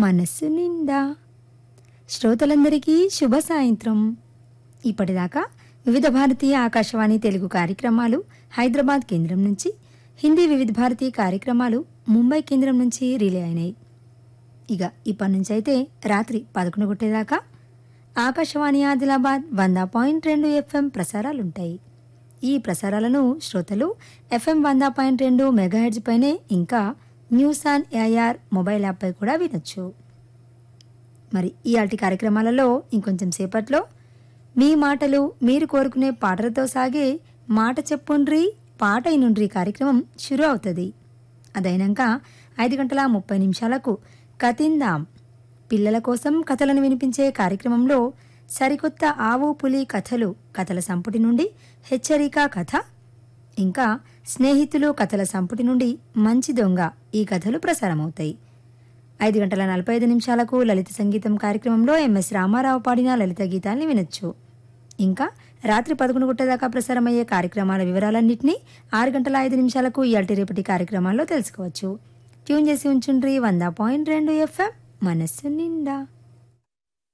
మనస్సు నిండా శ్రోతలందరికీ శుభ సాయంత్రం ఇప్పటిదాకా వివిధ భారతీయ ఆకాశవాణి తెలుగు కార్యక్రమాలు హైదరాబాద్ కేంద్రం నుంచి హిందీ వివిధ భారతీ కార్యక్రమాలు ముంబై కేంద్రం నుంచి రిలే అయినాయి ఇక ఇప్పటి నుంచి అయితే రాత్రి పదకొండు కొట్టేదాకా ఆకాశవాణి ఆదిలాబాద్ వంద పాయింట్ రెండు ఎఫ్ఎం ప్రసారాలుంటాయి ఈ ప్రసారాలను శ్రోతలు ఎఫ్ఎం వంద పాయింట్ రెండు మెగాహెడ్జ్ పైనే ఇంకా న్యూస్ ఆన్ ఏఐఆర్ మొబైల్ యాప్పై కూడా వినొచ్చు మరి ఇయాల్టి కార్యక్రమాలలో ఇంకొంచెం సేపట్లో మీ మాటలు మీరు కోరుకునే పాటలతో సాగే మాట చెప్పుండ్రి పాట ఇనుండ్రి కార్యక్రమం షురు అవుతుంది అదైనాక ఐదు గంటల ముప్పై నిమిషాలకు కతిందాం పిల్లల కోసం కథలను వినిపించే కార్యక్రమంలో సరికొత్త ఆవు పులి కథలు కథల సంపుటి నుండి హెచ్చరిక కథ ఇంకా స్నేహితులు కథల సంపుటి నుండి మంచి దొంగ ఈ కథలు ప్రసారమవుతాయి ఐదు గంటల నలభై ఐదు నిమిషాలకు లలిత సంగీతం కార్యక్రమంలో ఎంఎస్ రామారావు పాడిన లలిత గీతాల్ని వినొచ్చు ఇంకా రాత్రి పదకొండు గంటల ప్రసారమయ్యే కార్యక్రమాల వివరాలన్నింటినీ ఆరు గంటల ఐదు నిమిషాలకు ఇయాల్టి రేపటి కార్యక్రమాల్లో తెలుసుకోవచ్చు ట్యూన్ చేసి ఉంచుండ్రి వంద పాయింట్ రెండు ఎఫ్ఎం మనస్సు నిండా